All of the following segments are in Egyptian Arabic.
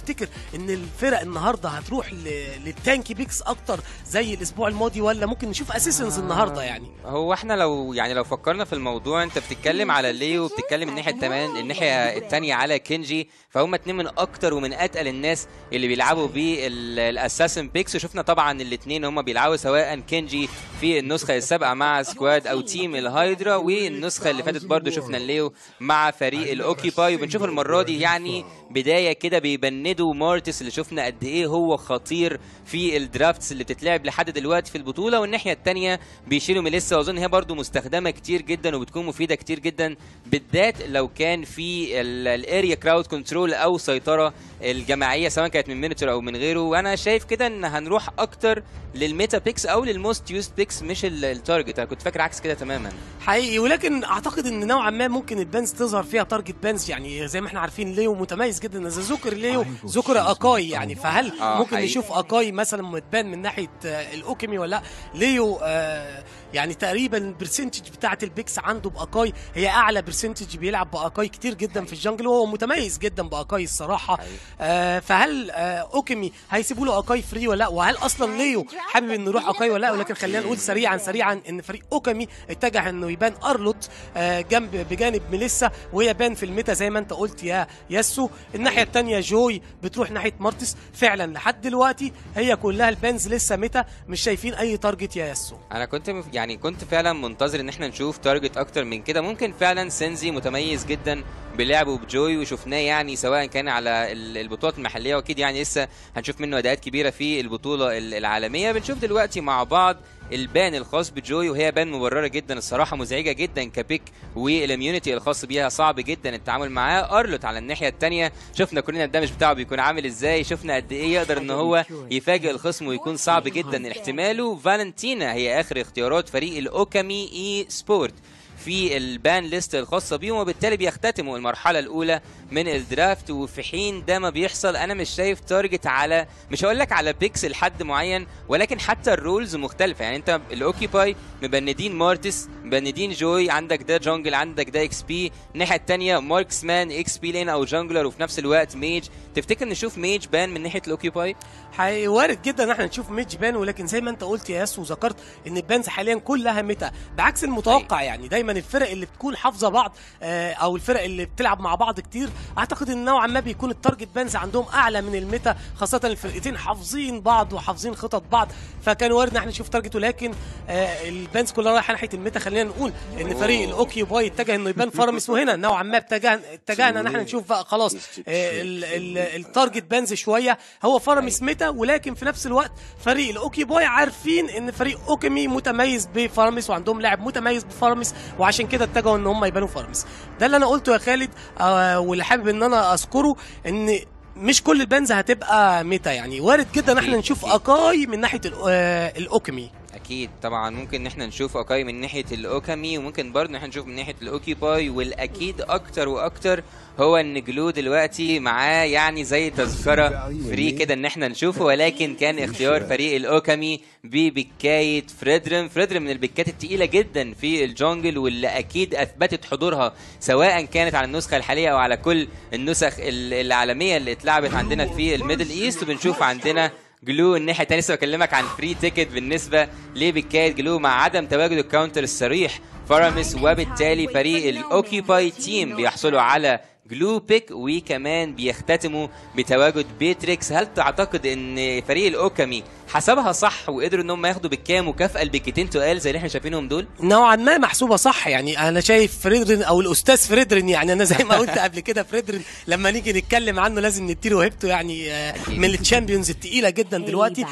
تفتكر ان الفرق النهارده هتروح ل- للتانكي بيكس اكتر زي الاسبوع الماضي ولا ممكن نشوف اسيسنز النهارده يعني هو احنا لو يعني لو فكرنا في الموضوع انت بتتكلم على ليو وبتتكلم الناحيه التمان الناحيه الثانيه على كينجي فهم اتنين من اكتر ومن اتقل الناس اللي بيلعبوا بالاساسن بيكس وشفنا طبعا الاثنين هم بيلعبوا سواء كينجي في النسخه السابقه مع سكواد او تيم الهايدرا والنسخه اللي فاتت برضو شفنا ليو مع فريق الاوكيباي وبنشوف المره دي يعني بدايه كده بيبندوا مارتس اللي شفنا قد ايه هو خطير في الدرافتس اللي بتتلعب لحد دلوقتي في البطوله والناحيه الثانيه بيشيلوا ميليسا واظن هي برضو مستخدمه كتير جدا وبتكون مفيده كتير جدا بالذات لو كان في الاريا كراود كنترول او سيطره الجماعيه سواء كانت من مينيتور او من غيره وانا شايف كده ان هنروح اكتر للميتا بيكس او للموست يوست بيكس مش ال- التارجت انا كنت فاكر عكس كده تماما حقيقي ولكن اعتقد ان نوعا ما ممكن البانز تظهر فيها تارجت بانز يعني زي ما احنا عارفين ليو متميز جدا زي زوكر ليو زوكر اكاي يعني فهل آه، ممكن حقيقي. نشوف اكاي مثلا متبان من ناحيه آه، الاوكيمي ولا لا ليو آه، يعني تقريبا البرسنتج بتاعه البيكس عنده باكاي هي اعلى برسنتج بيلعب باكاي كتير جدا في الجنجل وهو متميز جدا باكاي الصراحه حقيقي. آه، فهل آه، اوكيمي هيسيبوا له اكاي فري ولا لا وهل اصلا ليو حابب انه يروح اكاي ولا لا ولكن خلينا نقول سريعا سريعا ان فريق اوكامي اتجه انه يبان ارلوت آه، جنب بجانب ميليسا وهي بان في الميتا زي ما انت قلت يا ياسو الناحيه الثانيه جوي بتروح ناحيه مارتس فعلا لحد دلوقتي هي كلها البانز لسه ميتا مش شايفين اي تارجت يا ياسو انا كنت مف... يعني كنت فعلا منتظر ان احنا نشوف تارجت اكتر من كده ممكن فعلا سينزي متميز جدا بلعبه بجوي وشفناه يعني سواء كان على ال- البطولات المحليه واكيد يعني لسه هنشوف منه اداءات كبيره في البطوله ال- العالميه بنشوف دلوقتي مع بعض البان الخاص بجوي وهي بان مبرره جدا الصراحه مزعجه جدا كبيك والاميونيتي الخاص بيها صعب جدا التعامل معاه ارلوت على الناحيه الثانيه شفنا كلنا الدمج بتاعه بيكون عامل ازاي شفنا قد ايه يقدر ان هو يفاجئ الخصم ويكون صعب جدا احتماله فالنتينا هي اخر اختيارات فريق الاوكامي اي سبورت في البان ليست الخاصه بيهم وبالتالي بيختتموا المرحله الاولى من الدرافت وفي حين ده ما بيحصل انا مش شايف تارجت على مش هقول لك على بيكس لحد معين ولكن حتى الرولز مختلفه يعني انت الاوكيباي مبندين مارتس مبندين جوي عندك ده جونجل عندك ده اكس بي الناحيه الثانيه ماركسمان اكس بي لين او جونجلر وفي نفس الوقت ميج تفتكر نشوف ميج بان من ناحيه الاوكيباي حقيقي وارد جدا ان احنا نشوف ميج بان ولكن زي ما انت قلت يا ياسو وذكرت ان البانز حاليا كلها ميتا بعكس المتوقع يعني دايما الفرق اللي بتكون حافظه بعض آه، او الفرق اللي بتلعب مع بعض كتير اعتقد ان نوعا ما بيكون التارجت بانز عندهم اعلى من الميتا خاصه الفرقتين حافظين بعض وحافظين خطط بعض فكان وارد ان احنا نشوف تارجت ولكن آه، البانز كلها رايحه ناحيه الميتا خلينا نقول ان فريق الاوكي باي اتجه انه يبان فرمس وهنا نوعا ما اتجه اتجهنا ان احنا نشوف بقى خلاص آه، ال- ال- التارجت بانز شويه هو فرمس ميتا ولكن في نفس الوقت فريق الاوكي باي عارفين ان فريق اوكيمي متميز بفارمس وعندهم لاعب متميز بفارمس وعشان كده اتجهوا ان هم يبانوا فارمس ده اللي انا قلته يا خالد آه واللي حابب ان انا اذكره ان مش كل البانز هتبقى ميتا يعني وارد جدا ان احنا أكيد، نشوف أكيد. اكاي من ناحيه ال- آه، الاوكيمي اكيد طبعا ممكن ان احنا نشوف اكاي من ناحيه الاوكامي وممكن برضه ان احنا نشوف من ناحيه الاوكيباي والاكيد اكتر واكتر هو ان جلو دلوقتي معاه يعني زي تذكره فري كده ان احنا نشوفه ولكن كان اختيار فريق الاوكامي ببكايه فريدرن فريدرن من البكات التقيله جدا في الجونجل واللي اكيد اثبتت حضورها سواء كانت على النسخه الحاليه او على كل النسخ ال- العالميه اللي اتلعبت عندنا في الميدل ايست وبنشوف عندنا جلو الناحيه الثانيه لسه بكلمك عن فري تيكت بالنسبه لبكايه جلو مع عدم تواجد الكاونتر الصريح فرامس وبالتالي فريق الاوكيباي تيم بيحصلوا على جلو بيك وكمان بيختتموا بتواجد بيتريكس هل تعتقد ان فريق الاوكامي حسبها صح وقدروا ان هم ياخدوا بالكام مكافاه البكتين تقال زي اللي احنا شايفينهم دول نوعا ما محسوبه صح يعني انا شايف فريدرين او الاستاذ فريدرين يعني انا زي ما قلت قبل كده فريدرين لما نيجي نتكلم عنه لازم نديله هيبته يعني آه، من التشامبيونز التقيله جدا دلوقتي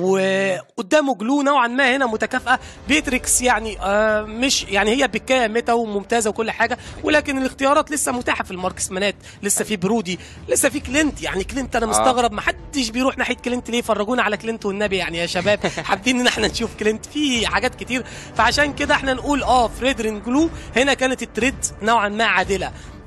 وقدامه جلو نوعا ما هنا متكافئه بيتريكس يعني آه، مش يعني هي بكايه ميتا وممتازه وكل حاجه ولكن الاختيارات لسه متاحه في الماركسمانات لسه في برودي لسه في كلينت يعني كلينت انا مستغرب ما حدش بيروح ناحيه كلينت ليه فرجونا على كلينت والنبي يعني يا شباب حابين ان احنا نشوف كلينت في حاجات كتير فعشان كده احنا نقول اه فريدرين جلو هنا كانت التريد نوعا ما عادله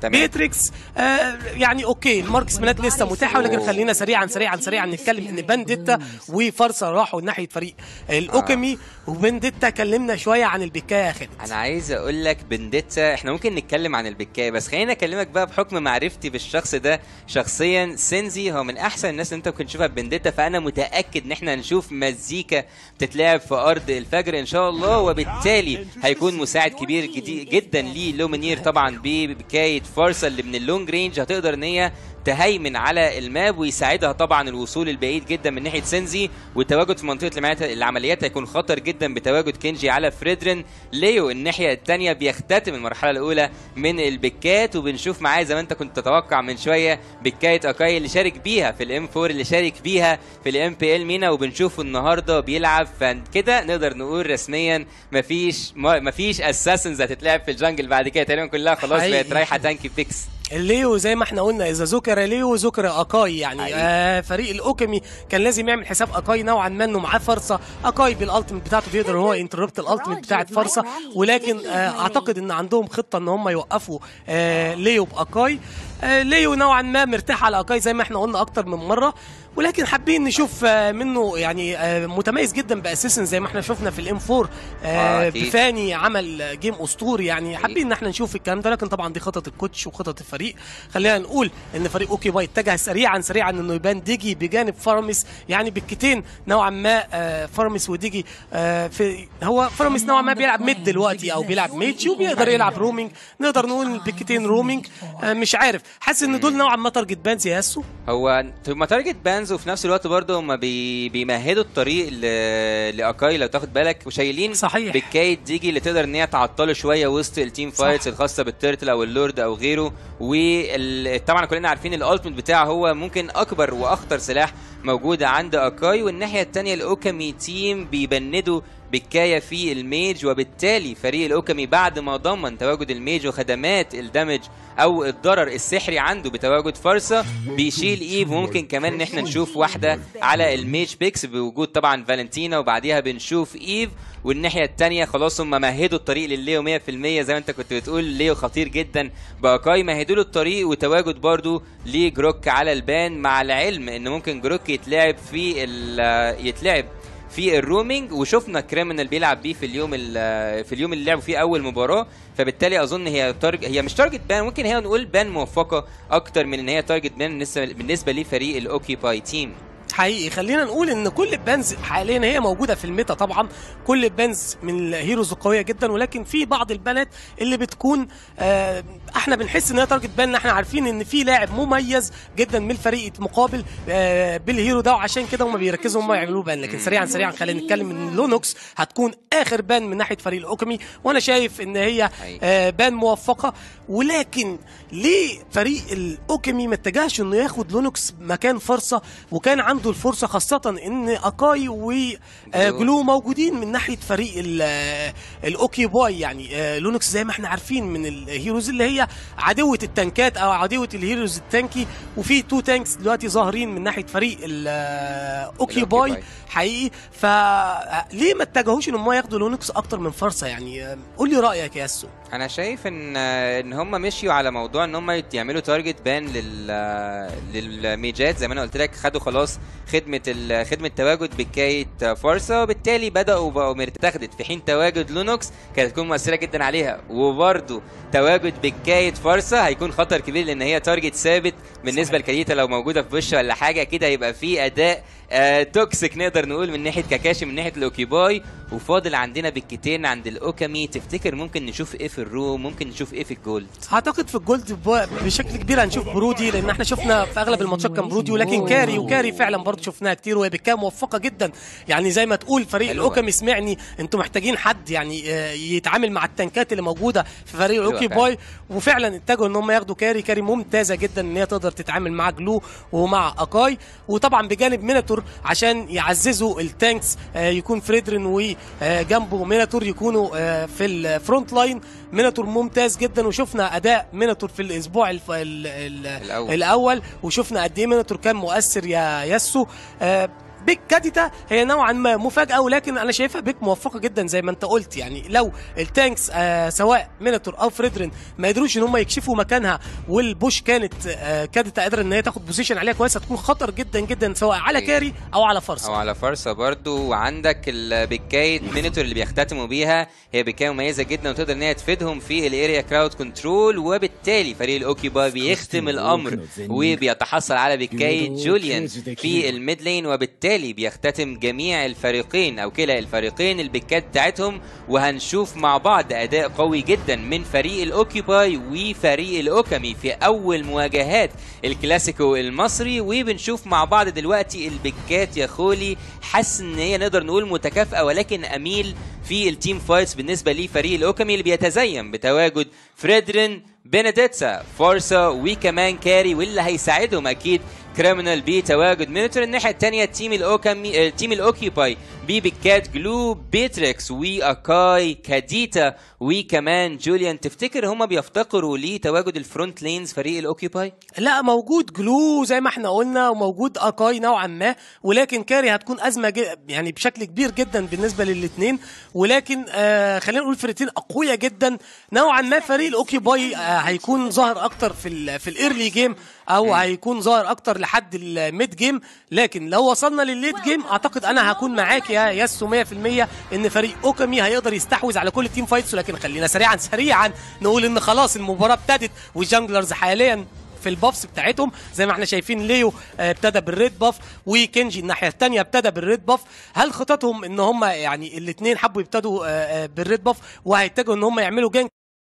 تمام. بيتريكس آه يعني اوكي الماركسمانات لسه متاحه ولكن أوه. خلينا سريعا سريعا سريعا نتكلم ان بانديتا وفرصه راحوا ناحيه فريق الاوكامي وبانديتا كلمنا شويه عن البكايه يا خالد انا عايز اقول لك بنديتا احنا ممكن نتكلم عن البكايه بس خليني اكلمك بقى بحكم معرفتي بالشخص ده شخصيا سينزي هو من احسن الناس اللي انت ممكن تشوفها في بنديتا فانا متاكد ان احنا هنشوف مزيكا بتتلعب في ارض الفجر ان شاء الله وبالتالي هيكون مساعد كبير جدي جدا ليه لومينير طبعا ببكايه فارسا اللي من اللونج رينج هتقدر ان هي تهيمن على الماب ويساعدها طبعا الوصول البعيد جدا من ناحيه سينزي والتواجد في منطقه العمليات- العمليات هيكون خطر جدا بتواجد كينجي على فريدرين ليو الناحيه الثانيه بيختتم المرحله الاولى من البكات وبنشوف معاه زي ما انت كنت تتوقع من شويه بكايه اكاي اللي شارك بيها في الام 4 اللي شارك بيها في الام بي ال مينا وبنشوفه النهارده بيلعب فكده نقدر نقول رسميا مفيش ما- مفيش اساسنز هتتلعب في الجنجل بعد كده تقريبا كلها خلاص حقيقي. بقت رايحه تانكي بيكس ليو زي ما احنا قلنا اذا ذكر ليو ذكر اكاي يعني حقيقي. آه فريق الاوكامي كان لازم يعمل حساب اكاي نوعا ما انه معاه فرصه اكاي بالالتيميت بتاعته بيقدر ان هو ينتربت الالتيميت بتاعت فرصه ولكن آه اعتقد ان عندهم خطه ان هم يوقفوا آه ليو باكاي آه ليو نوعا ما مرتاح على اكاي زي ما احنا قلنا اكتر من مره ولكن حابين نشوف آه منه يعني آه متميز جدا باسيسن زي ما احنا شفنا في الام 4 آه، آه أكيد. بفاني عمل جيم اسطوري يعني حابين ان احنا نشوف الكلام ده لكن طبعا دي خطط الكوتش وخطط الفريق خلينا نقول ان فريق اوكي باي اتجه سريعا سريعا انه يبان ديجي بجانب فارمس يعني بالكتين نوعا ما آه فارمس وديجي آه في هو فارمس نوعا ما بيلعب ميد دلوقتي او بيلعب ميتش وبيقدر يلعب رومينج نقدر نقول بالكتين رومينج آه مش عارف حاسس ان دول نوعا ما تارجت بانز يا ياسو هو هما تارجت بانز وفي نفس الوقت برضه هما بي... بيمهدوا الطريق ل... لاكاي لو تاخد بالك وشايلين صحيح. بكايه ديجي اللي تقدر ان هي تعطله شويه وسط التيم فايتس الخاصه بالتيرتل او اللورد او غيره وطبعا كلنا عارفين الالتيميت بتاعه هو ممكن اكبر واخطر سلاح موجود عند اكاي والناحيه الثانيه الاوكامي تيم بيبندوا بكايه في الميج وبالتالي فريق الاوكامي بعد ما ضمن تواجد الميج وخدمات الدمج او الضرر السحري عنده بتواجد فرصه بيشيل ايف وممكن كمان ان احنا نشوف واحده على الميج بيكس بوجود طبعا فالنتينا وبعديها بنشوف ايف والناحيه الثانيه خلاص هم مهدوا الطريق لليو 100% زي ما انت كنت بتقول ليو خطير جدا باكاي مهدوا له الطريق وتواجد برضو لجروك على البان مع العلم ان ممكن جروك يتلعب في ال- يتلعب في الرومينج وشفنا كريمنال بيلعب بيه في اليوم ال- في اليوم اللي لعبوا فيه اول مباراه فبالتالي اظن هي تارج هي مش تارجت بان ممكن هي نقول بان موفقه اكتر من ان هي تارجت بان بالنسبه بالنسبه لفريق الاوكيباي تيم حقيقي خلينا نقول ان كل البانز حاليا هي موجوده في الميتا طبعا كل البانز من الهيروز القويه جدا ولكن في بعض البانات اللي بتكون آه احنا بنحس ان هي تارجت بان ان احنا عارفين ان في لاعب مميز جدا من الفريق المقابل آه بالهيرو ده وعشان كده هم بيركزوا هم يعملوه بان لكن سريعا سريعا خلينا نتكلم ان لونوكس هتكون اخر بان من ناحيه فريق الاوكامي وانا شايف ان هي حقيقي. آه بان موفقه ولكن ليه فريق الاوكامي ما اتجهش انه ياخد لونوكس مكان فرصه وكان عنده الفرصه خاصه ان اكاي وجلو موجودين من ناحيه فريق ال- آه، الاوكي باي يعني آه، لونوكس زي ما احنا عارفين من الهيروز اللي هي عدوه التنكات او عدوه الهيروز التانكي وفي تو تانكس دلوقتي ظاهرين من ناحيه فريق الاوكي باي الأوكيباي. حقيقي فليه ما اتجهوش ان هم ياخدوا لونوكس اكتر من فرصه يعني آه، قول لي رايك يا ياسو انا شايف ان ان هم مشيوا على موضوع ان هم يعملوا تارجت بان لل للميجات زي ما انا قلت لك خدوا خلاص خدمه ال... خدمه تواجد بكايه فارسا وبالتالي بداوا بقوا مرتخدت في حين تواجد لونوكس كانت هتكون مؤثره جدا عليها وبرده تواجد بكايه فارسا هيكون خطر كبير لان هي تارجت ثابت بالنسبه لكاريتا لو موجوده في وش ولا حاجه كده هيبقى في اداء آه توكسيك نقدر نقول من ناحيه كاكاشي من ناحيه الاوكيباي وفاضل عندنا بكتين عند الاوكامي تفتكر ممكن نشوف ايه في الروم ممكن نشوف ايه في الجولد اعتقد في الجولد ب- بشكل كبير هنشوف برودي لان احنا شفنا في اغلب الماتشات كان برودي ولكن كاري وكاري فعلا برضه شفناها كتير وهي بكام موفقه جدا يعني زي ما تقول فريق حلوة. الاوكامي سمعني انتوا محتاجين حد يعني آه، يتعامل مع التنكات اللي موجوده في فريق حلوة الاوكي فعلا. باي وفعلا اتجهوا ان هم ياخدوا كاري كاري ممتازه جدا ان هي تقدر تتعامل مع جلو ومع اكاي وطبعا بجانب ميناتور عشان يعززوا التانكس آه، يكون فريدرين وجنبه ميناتور يكونوا آه، في الفرونت لاين ميناتور ممتاز جدا وشفنا اداء ميناتور في الاسبوع الف... ال... ال... الأول. الاول وشفنا قد ايه ميناتور كان مؤثر يا ياسو آه، بيك كاديتا هي نوعا ما مفاجاه ولكن انا شايفها بيك موفقه جدا زي ما انت قلت يعني لو التانكس آه سواء ميناتور او فريدرين ما قدروش ان هم يكشفوا مكانها والبوش كانت آه كاديتا قادره ان هي تاخد بوزيشن عليها كويس هتكون خطر جدا جدا سواء على أيوة. كاري او على فرصه او على فرصه برضو وعندك البيكايه مينيتور اللي بيختتموا بيها هي بيكايه مميزه جدا وتقدر ان هي تفيدهم في الاريا كراود كنترول وبالتالي فريق الاوكيباي بيختم الامر وبيتحصل على بيكايه جوليان في الميد لين وبالتالي بيختتم جميع الفريقين او كلا الفريقين البيكات بتاعتهم وهنشوف مع بعض اداء قوي جدا من فريق الاوكيباي وفريق الاوكامي في اول مواجهات الكلاسيكو المصري وبنشوف مع بعض دلوقتي البيكات يا خولي حاسس ان هي نقدر نقول متكافئه ولكن اميل في التيم فايتس بالنسبه لفريق الاوكامي اللي بيتزين بتواجد فريدرين بينيديتسا فورسا وكمان كاري واللي هيساعدهم اكيد كريمنال بتواجد مينيتور الناحيه الثانيه تيم الاوكامي تيم الاوكيباي ببيكات جلو بيتريكس واكاي كاديتا وكمان جوليان تفتكر هما بيفتقروا لتواجد الفرونت لينز فريق الاوكيباي لا موجود جلو زي ما احنا قلنا وموجود اكاي نوعا ما ولكن كاري هتكون ازمه ج- يعني بشكل كبير جدا بالنسبه للاثنين ولكن آه خلينا نقول فرقتين اقوياء جدا نوعا ما فريق الاوكيباي آه هيكون ظاهر اكتر في ال في الايرلي جيم او هيكون ظاهر اكتر لحد الميد جيم لكن لو وصلنا للليت جيم اعتقد انا هكون معاك يا ياسو 100% ان فريق اوكامي هيقدر يستحوذ على كل التيم فايتس ولكن خلينا سريعا سريعا نقول ان خلاص المباراه ابتدت والجانجلرز حاليا في البافس بتاعتهم زي ما احنا شايفين ليو آه، ابتدى بالريد باف وكنجي الناحيه الثانيه ابتدى بالريد باف هل خططهم ان هم يعني الاثنين حبوا يبتدوا آه، آه، بالريد باف وهيتجهوا ان هم يعملوا جانك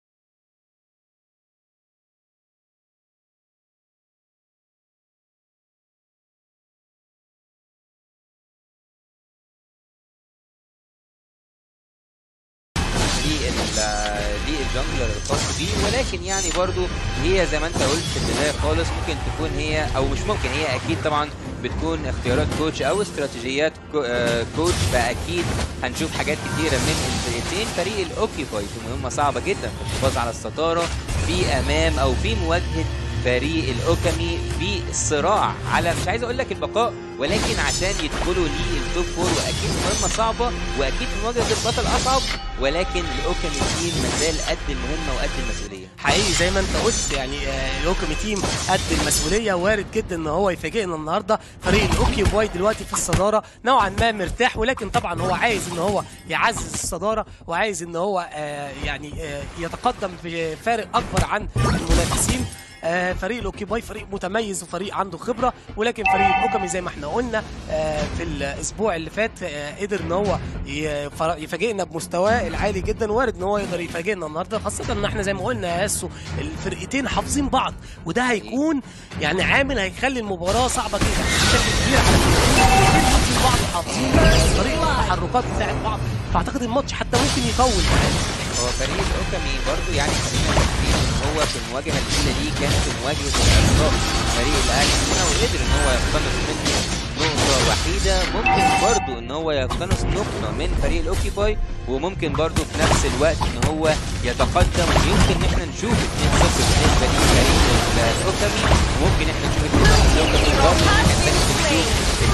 للجانجلر الخاص بيه ولكن يعني برضو هي زي ما انت قلت في البدايه خالص ممكن تكون هي او مش ممكن هي اكيد طبعا بتكون اختيارات كوتش او استراتيجيات كو- آه، كوتش فاكيد هنشوف حاجات كتيره من الفرقتين فريق الاوكيباي في مهمه صعبه جدا في الحفاظ على الستاره في امام او في مواجهه فريق الاوكامي في الصراع على مش عايز اقول لك البقاء ولكن عشان يدخلوا للتوب فور واكيد مهمه صعبه واكيد في مواجهه البطل اصعب ولكن الاوكامي تيم مازال قد المهمه وقد المسؤوليه حقيقي زي ما انت قلت يعني آه، الاوكامي تيم قد المسؤوليه وارد جدا ان هو يفاجئنا النهارده فريق الاوكي بواي دلوقتي في الصداره نوعا ما مرتاح ولكن طبعا هو عايز ان هو يعزز الصداره وعايز ان هو آه، يعني آه، يتقدم بفارق اكبر عن المنافسين آه، فريق الاوكي باي فريق متميز وفريق عنده خبره ولكن فريق الاوكامي زي ما احنا قلنا آه، في الاسبوع اللي فات آه، قدر ان هو ي- فر- يفاجئنا بمستواه العالي جدا وارد ان هو يقدر يفاجئنا النهارده خاصه ان احنا زي ما قلنا يا ياسو الفرقتين حافظين بعض وده هيكون يعني عامل هيخلي المباراه صعبه جدا بشكل كبير على الفرقتين حافظين بعض وحافظين طريقه التحركات بتاعت بعض فاعتقد الماتش حتى ممكن يطول هو فريق الاوكامي برضو يعني خلينا متفقين ان هو في المواجهه الاولى دي كانت مواجهه الاشراف فريق الاهلي هنا وقدر ان هو يقتنص منه نقطة وحيدة ممكن برضو ان هو يقتنص نقطة من فريق الاوكيباي وممكن برضو في نفس الوقت ان هو يتقدم ويمكن ان احنا نشوف 2-0 بالنسبة لفريق الاوكامي وممكن احنا نشوف 2-0 الاوكامي برضو الناحية التانية نشوف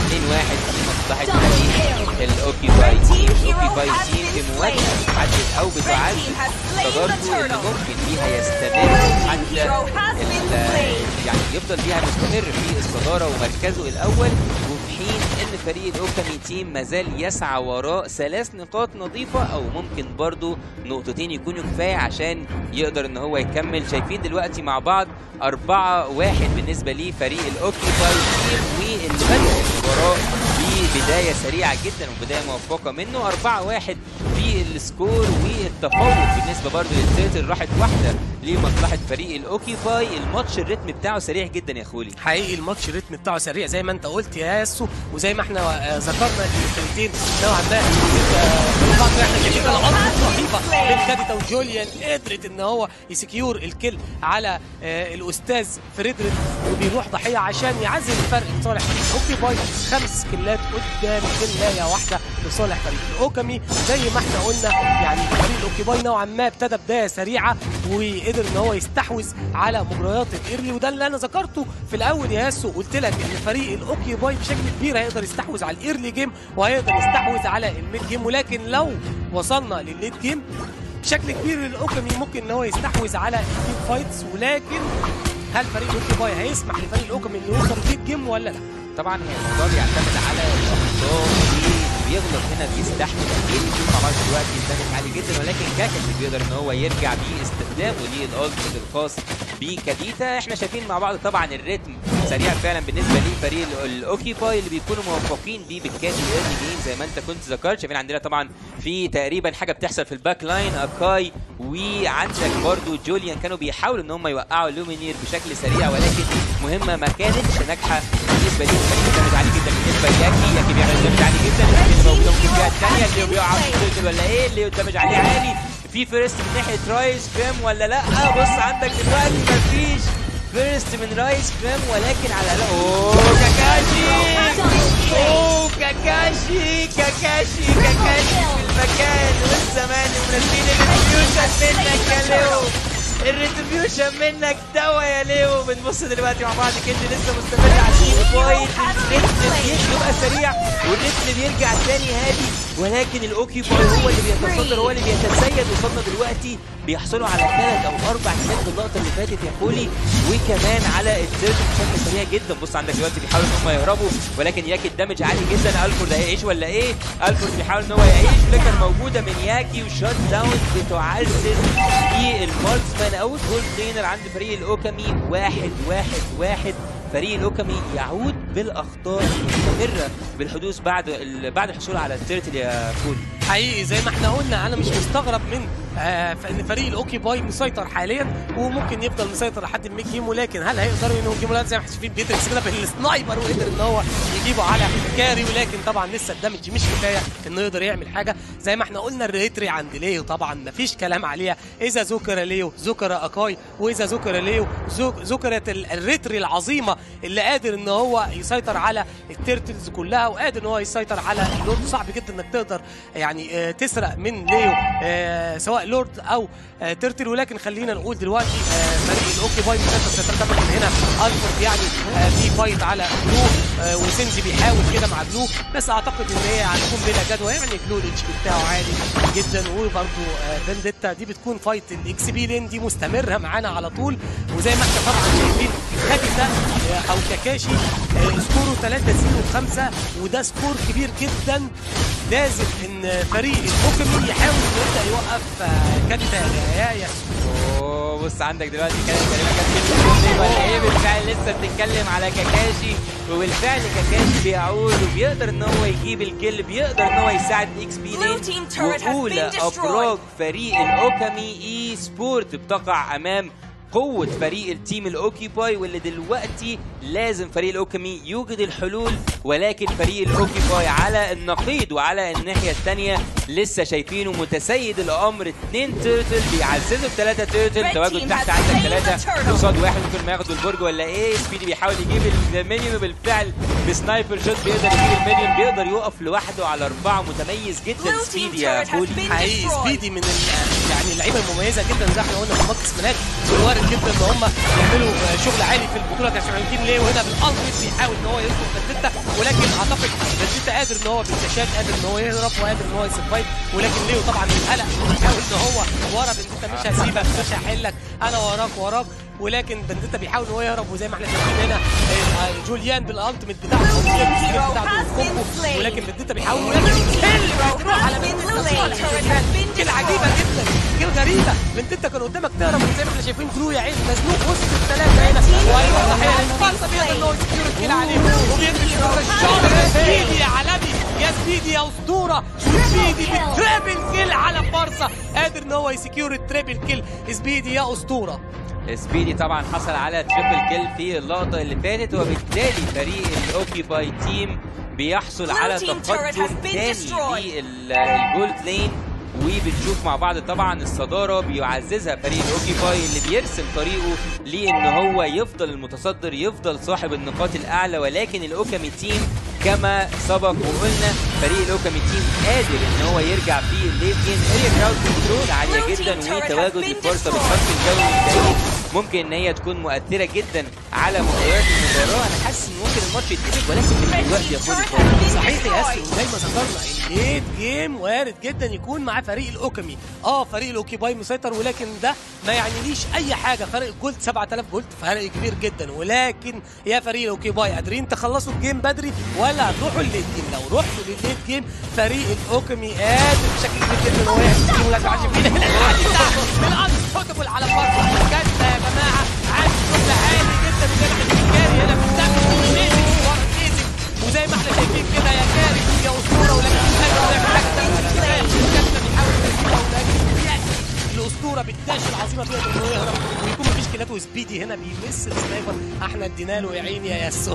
2-1 في مصلحة فريق الاوكيباي تيم الاوكيباي تيم في مواجهة بتحدد او بتعزز صدارته اللي ممكن بيها يستمر حتى ال- يعني يفضل بيها مستمر في الصدارة ومركزه الأول وفي حين إن فريق الأوكامي تيم مازال يسعى وراء ثلاث نقاط نظيفة أو ممكن برضو نقطتين يكونوا كفاية عشان يقدر إن هو يكمل شايفين دلوقتي مع بعض أربعة واحد بالنسبة لفريق الأوكيباي تيم واللي بدأ المباراة ببداية سريعة جدا وبداية موفقة منه أربعة واحد في السكور والتفوق بالنسبة برضو للتيتل راحت واحدة لمصلحة فريق الأوكيباي الماتش الريتم بتاعه سريع جدا يا خولي حقيقي الماتش الريتم بتاعه سريع زي ما انت قلت يا ياسو وزي ما احنا آه، ذكرنا الفرقتين نوعا ما آه، بعض احنا شايفين العطف رهيبه بين كاديتا وجوليان قدرت ان هو يسكيور الكل على آه، الاستاذ فريدريك وبيروح ضحيه عشان يعزز الفرق لصالح فريق اوكي باي خمس كلات قدام كلايه واحده لصالح فريق الاوكامي زي ما احنا احنا قلنا يعني فريق الاوكيباي نوعا ما ابتدى بدايه سريعه وقدر ان هو يستحوذ على مجريات الايرلي وده اللي انا ذكرته في الاول يا ياسو قلت لك ان فريق الاوكيباي بشكل كبير هيقدر يستحوذ على الايرلي جيم وهيقدر يستحوذ على الميد جيم ولكن لو وصلنا للليت جيم بشكل كبير الاوكامي ممكن ان هو يستحوذ على التيم فايتس ولكن هل فريق الاوكيباي هيسمح لفريق الاوكامي انه يوصل للليت جيم ولا لا؟ طبعا هي الموضوع بيعتمد على الاخطاء بيغلط هنا بيستحمل بيجي مع بعض دلوقتي الدمج عالي جدا ولكن كاكاشي بيقدر ان هو يرجع باستخدامه للالتيميت الخاص بكاديتا احنا شايفين مع بعض طبعا الريتم سريع فعلا بالنسبه لفريق ال- الاوكيباي اللي بيكونوا موفقين بيه بالكاد الايرلي جيم زي ما انت كنت ذكرت شايفين عندنا طبعا في تقريبا حاجه بتحصل في الباك لاين اكاي وعندك برضو جوليان كانوا بيحاولوا ان هم يوقعوا لومينير بشكل سريع ولكن مهمه ما كانتش ناجحه بالنسبه ليه كان دمج عالي جدا بالنسبه لياكي ياكي بيعمل دمج عالي جدا اللي موجوده ممكن فيها الثانيه اللي بيقع في السيركل ولا ايه اللي الدمج عليه عالي في فيرست من ناحيه رايس كريم ولا لا بص عندك دلوقتي مفيش فيرست من رايس كريم ولكن على لا اوه كاكاشي اوه كاكاشي كاكاشي كاكاشي في المكان والزمان ومنزلين الريتريبيوشن منك يا ليو الريتريبيوشن منك دوا يا ليو بنبص دلوقتي مع بعض كده لسه مستمر على التيم فايت الريتم بيبقى سريع والريتم بيرجع تاني هادي ولكن الاوكي باي هو اللي بيتصدر هو اللي بيتسيد وصلنا دلوقتي بيحصلوا على ثلاث او اربع كيلات في اللقطه اللي فاتت يا كولي وكمان على التيرت بشكل سريع جدا بص عندك دلوقتي بيحاولوا ان هم يهربوا ولكن ياكي الدمج عالي جدا الفورد هيعيش ولا ايه؟ الفورد بيحاول ان هو يعيش فليكر موجوده من ياكي وشوت داون بتعزز في الماركسمان او الجولد لينر عند فريق الاوكامي واحد واحد واحد فريق الاوكامي يعود بالاخطاء المستمره بالحدوث بعد ال- بعد الحصول على التيرتل يا كولي حقيقي زي ما احنا قلنا انا مش مستغرب من آه فان فريق الاوكي باي مسيطر حاليا وممكن يفضل مسيطر لحد الميد جيم ولكن هل هيقدروا انهم يجيبوا لا زي ما احنا شايفين بيتريكس كده بالسنايبر وقدر ان هو يجيبه على كاري ولكن طبعا لسه الدمج مش كفايه انه يقدر يعمل حاجه زي ما احنا قلنا الريتري عند ليو طبعا مفيش كلام عليها اذا ذكر ليو ذكر اكاي واذا ذكر ليو ذك- ذكرت ال- الريتري العظيمه اللي قادر ان هو يسيطر على التيرتلز كلها وقادر ان هو يسيطر على اللورد صعب جدا انك تقدر يعني آه، تسرق من ليو آه، سواء لورد او آه، تيرتل ولكن خلينا نقول دلوقتي آه، فريق الاوكي باي مسيطر سيطره تامه من هنا الفورد يعني آه، في فايت على بلو آه، وسينزي بيحاول كده مع بلو بس اعتقد ان هي هتكون بلا جدوى يعني بلو الاتش بي بتاعه عالي جدا وبرده فينديتا دي بتكون فايت الاكس بي لين دي مستمره معانا على طول وزي ما احنا طبعا شايفين كاكيتا آه، او كاكاشي آه، سكوره 3 0 5 وده سكور كبير جدا لازم ان فريق الاوكامي يحاول انه يبدا يوقف آه، كاكيتا يا يا اوه بص عندك دلوقتي كانت تقريبا كانت كلمة ولا ايه بالفعل لسه بتتكلم على كاكاشي وبالفعل كاكاشي بيعود وبيقدر ان هو يجيب الكل بيقدر ان هو يساعد اكس بي Blue لين team turret has been واولى destroyed. ابراج فريق الاوكامي اي سبورت بتقع امام قوة فريق التيم الاوكيباي واللي دلوقتي لازم فريق الاوكامي يوجد الحلول ولكن فريق الاوكيباي على النقيض وعلى الناحية الثانية لسه شايفينه متسيد الامر اتنين تيرتل بيعززوا بثلاثة تيرتل Red تواجد team تحت has عندك slain ثلاثة the turtle. قصاد واحد ممكن ما ياخدوا البرج ولا ايه سبيدي بيحاول يجيب المينيون وبالفعل بسنايبر شوت بيقدر يجيب المينيون بيقدر يقف لوحده على اربعة متميز جدا Blue team سبيدي يا turret has كولي been حقيقي destroyed. سبيدي من ال- يعني اللعيبه المميزه جدا زي ما احنا قلنا في ماتش سمنات وارد جدا ان هم يعملوا آه، شغل عالي في البطوله عشان عارفين ليه وهنا بالالتيميت بيحاول ان هو يدخل بنديتا ولكن اعتقد بنديتا قادر ان هو بالدشات قادر ان هو يهرب وقادر ان هو يسرفايف ولكن ليه طبعا من القلق بيحاول ان هو ورا بنديتا مش هسيبك مش هحلك انا وراك وراك ولكن بنديتا بيحاول ان هو يهرب وزي ما احنا شايفين هنا آه، جوليان بالالتيميت بتاعته hero بتاعته has been الكومبو slain. ولكن بنديتا بيحاول يعمل كيل بتروح على بنديتا كيل عجيبه جدا كيل غريبه بنديتا كان قدامك تهرب وزي ما احنا شايفين جلو يا عين مزنوق وسط الثلاثه هنا وهيروح ناحيه الفرصه بيقدر ان هو يسكيور الكيل عليه وبيجري شوط الشوط يا سبيدي يا عالمي يا سبيدي يا اسطوره سبيدي بالتريبل كيل على فرصه قادر ان هو يسكيور التريبل كيل سبيدي يا اسطوره سبيدي طبعا حصل على تريبل كيل في اللقطة اللي فاتت وبالتالي فريق الاوكيباي تيم بيحصل Blue على team turret تقدم has been تاني destroyed. للجولد لين وبنشوف مع بعض طبعا الصدارة بيعززها فريق الاوكيباي اللي بيرسم طريقه لان هو يفضل المتصدر يفضل صاحب النقاط الاعلى ولكن الاوكامي تيم كما سبق وقلنا فريق الاوكامي تيم قادر ان هو يرجع في الليت جيم اريا كراود كنترول عاليه جدا وتواجد الفرصه بالخط الجوي والتأكيد ممكن ان هي تكون مؤثره جدا على مجريات المباراه انا حاسس ان ممكن الماتش يتقلب ولكن مش دلوقتي يا خالد صحيح يا ياسر وزي ما ذكرنا الليت جيم وارد جدا يكون مع فريق الاوكامي اه فريق الاوكيباي مسيطر ولكن ده ما يعنيليش اي حاجه فرق الجولد 7000 جولد فرق كبير جدا ولكن يا فريق الاوكيباي قادرين تخلصوا الجيم بدري ولا هتروحوا الليت جيم لو رحتوا للليت جيم فريق الاوكامي قادر بشكل كبير جدا ان هو يحسم فيه ولا تعرفش فيه الانسبوتبل على فرصه جت يا جماعه عايز شغل عالي جدا وزي ما احنا شايفين هنا في الدفع نيزك ورا نيزك وزي ما احنا شايفين كده يا كاري يا اسطوره ولكن مش قادر يعمل حاجه كابتن بيحاول يسيبها ولكن يأس الاسطوره بالداش العظيمه بيقدر انه يهرب ويكون مفيش كيلات وسبيدي هنا بيمس السنايبر احنا ادينا له يا عيني يا ياسو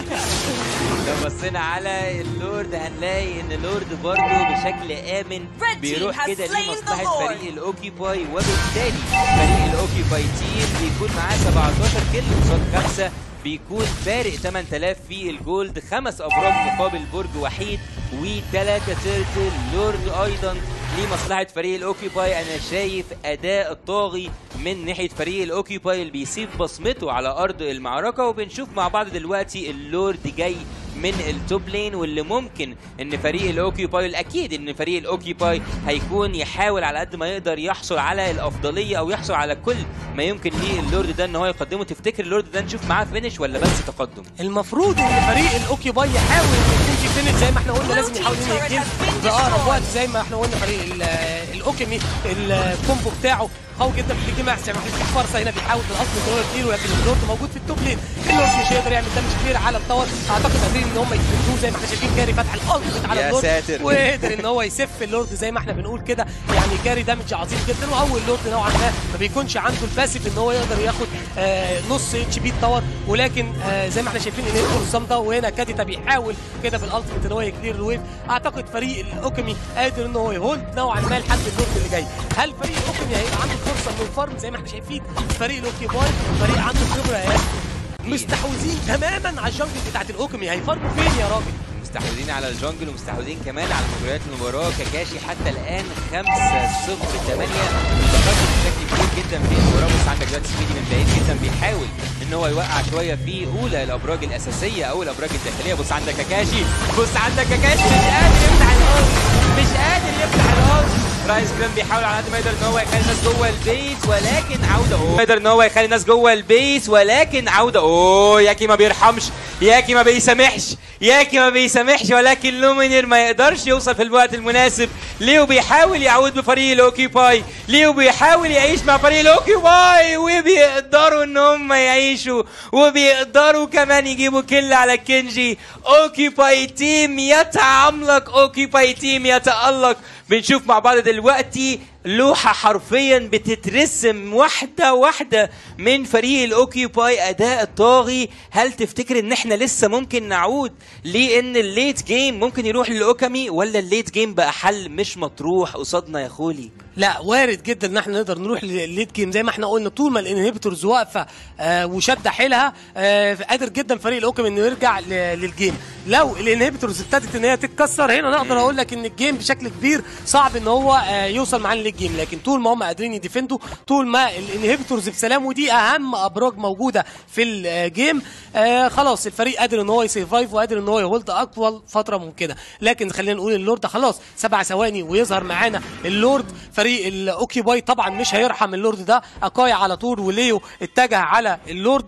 لو بصينا على اللورد هنلاقي ان اللورد برضه بشكل امن Red team بيروح has كده slain لمصلحه the Lord. فريق الاوكيباي وبالتالي فريق الاوكيباي تيم بيكون معاه 17 كيل قصاد خمسه بيكون فارق 8000 في الجولد خمس ابراج مقابل برج وحيد وثلاثه تيرتل لورد ايضا لمصلحه فريق الاوكيباي انا شايف اداء طاغي من ناحيه فريق الاوكيباي اللي بيسيب بصمته على ارض المعركه وبنشوف مع بعض دلوقتي اللورد جاي من التوب لين واللي ممكن ان فريق الاوكيباي الاكيد ان فريق الاوكيباي هيكون يحاول على قد ما يقدر يحصل على الافضليه او يحصل على كل ما يمكن ليه اللورد ده ان هو يقدمه تفتكر اللورد ده نشوف معاه فينش ولا بس تقدم المفروض ان فريق الاوكيباي يحاول انه يكون في فينش زي ما احنا قلنا لازم يحاول انه يجيب باقرب وقت زي ما احنا قلنا فريق ال- الاوكيمي الكومبو بتاعه قوي جدا في الجيم احسن محل فرصه هنا بيحاول بالاصل ان هو يطير ولكن اللورد موجود في التوب لين اللورد مش هيقدر يعمل دامج كبير على التاور اعتقد قادرين ان هم يفندوه زي ما احنا شايفين كاري فتح الالتيميت على يا اللورد ساتر. وقدر ان هو يسف اللورد زي ما احنا بنقول كده يعني كاري دامج عظيم جدا واول لورد نوعا ما ما بيكونش عنده الباسيف ان هو يقدر ياخد آه نص اتش بي التاور ولكن آه زي ما احنا شايفين ان الكور صامده وهنا كاديتا بيحاول كده بالالتيميت ان هو يكلير الويف اعتقد فريق الاوكيمي قادر ان هو يهولد نوعا ما لحد اللورد اللي جاي هل فريق الاوكيمي هيبقى عنده فرصه انه يفارم زي ما احنا شايفين فريق الاوكيباي فريق عنده خبره يا ياسر. مستحوذين تماما على الجنجل بتاعت الاوكيمي هيفارموا فين يا راجل مستحوذين على الجونجل ومستحوذين كمان على مجريات المباراه كاكاشي حتى الان 5 0 8 متقدم بشكل كبير جدا في المباراه بص عندك دلوقتي سبيدي من بعيد جدا بيحاول ان هو يوقع شويه في اولى الابراج الاساسيه او الابراج الداخليه بص عندك كاكاشي بص عندك كاكاشي مش قادر يفتح الارض مش قادر يفتح الارض رايس كريم بيحاول على قد ما يقدر ان هو يخلي الناس جوه البيت ولكن عوده اوه يقدر ان هو يخلي الناس جوه البيت ولكن عوده اوه ياكي ما بيرحمش ياكي ما بيسامحش ياكي ما بيسامحش ولكن لومينير ما يقدرش يوصل في الوقت المناسب ليو بيحاول يعود بفريق الاوكيباي ليو بيحاول يعيش مع فريق الاوكيباي وبيقدروا ان هم يعيشوا وبيقدروا كمان يجيبوا كل على كنجي اوكيباي تيم يتعملق اوكيباي تيم يتألق بنشوف مع بعض دلوقتي لوحة حرفيا بتترسم واحدة واحدة من فريق الاوكيباي اداء طاغي هل تفتكر ان احنا لسه ممكن نعود لان الليت جيم ممكن يروح للاوكامي ولا الليت جيم بقى حل مش مطروح قصادنا يا خولي لا وارد جدا ان احنا نقدر نروح للليت جيم زي ما احنا قلنا طول ما الانهبيتورز واقفه آه وشاده حيلها آه قادر جدا فريق الاوكم انه يرجع ل- للجيم لو الانهبيتورز ابتدت ان هي تتكسر هنا نقدر اقول لك ان الجيم بشكل كبير صعب ان هو آه يوصل معانا للليت جيم لكن طول ما هم قادرين يديفندوا طول ما الانهبيتورز بسلام ودي اهم ابراج موجوده في الجيم آه خلاص الفريق قادر ان هو يسيفايف وقادر ان هو يهولد اطول فتره ممكنه لكن خلينا نقول اللورد خلاص سبع ثواني ويظهر معانا اللورد فريق الاوكيباي طبعا مش هيرحم اللورد ده اكاي على طول وليو اتجه على اللورد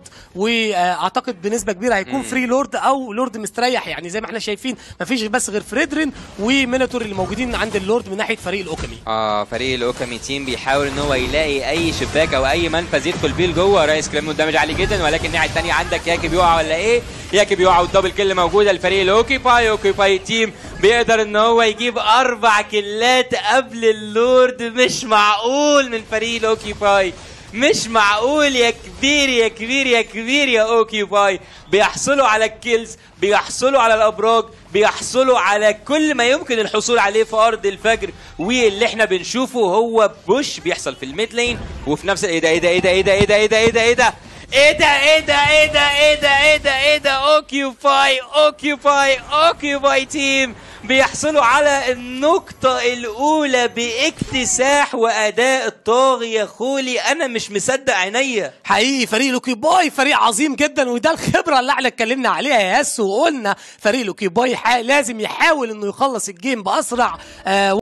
واعتقد بنسبه كبيره هيكون فري لورد او لورد مستريح يعني زي ما احنا شايفين مفيش بس غير فريدرين وميناتور اللي موجودين عند اللورد من ناحيه فريق الاوكامي اه فريق الاوكامي تيم بيحاول ان هو يلاقي اي شباك او اي منفذ يدخل بيه لجوه رايس كريم دامج عالي جدا ولكن الناحيه الثانيه عندك ياكي بيقع ولا ايه ياكي بيقع والدبل كيل موجوده لفريق الاوكيباي اوكيباي تيم بيقدر ان هو يجيب اربع كيلات قبل اللورد مش معقول من فريق الاوكيباي مش معقول يا كبير يا كبير يا كبير يا اوكيباي بيحصلوا على الكيلز بيحصلوا على الابراج بيحصلوا على كل ما يمكن الحصول عليه في ارض الفجر واللي احنا بنشوفه هو بوش بيحصل في الميد لين وفي نفس ايه ده ايه ده ايه ده ايه ده ايه ده ايه ده ايه ده ايه ده ايه ده ايه ده ايه ده ايه ده ايه ده اوكيوباي اوكيوباي اوكيوباي تيم بيحصلوا على النقطة الأولى باكتساح وأداء الطاغي يا خولي أنا مش مصدق عينيا حقيقي فريق لوكي باي فريق عظيم جدا وده الخبره اللي احنا اتكلمنا عليها يا ياس وقلنا فريق لوكي باي حا- لازم يحاول انه يخلص الجيم باسرع آه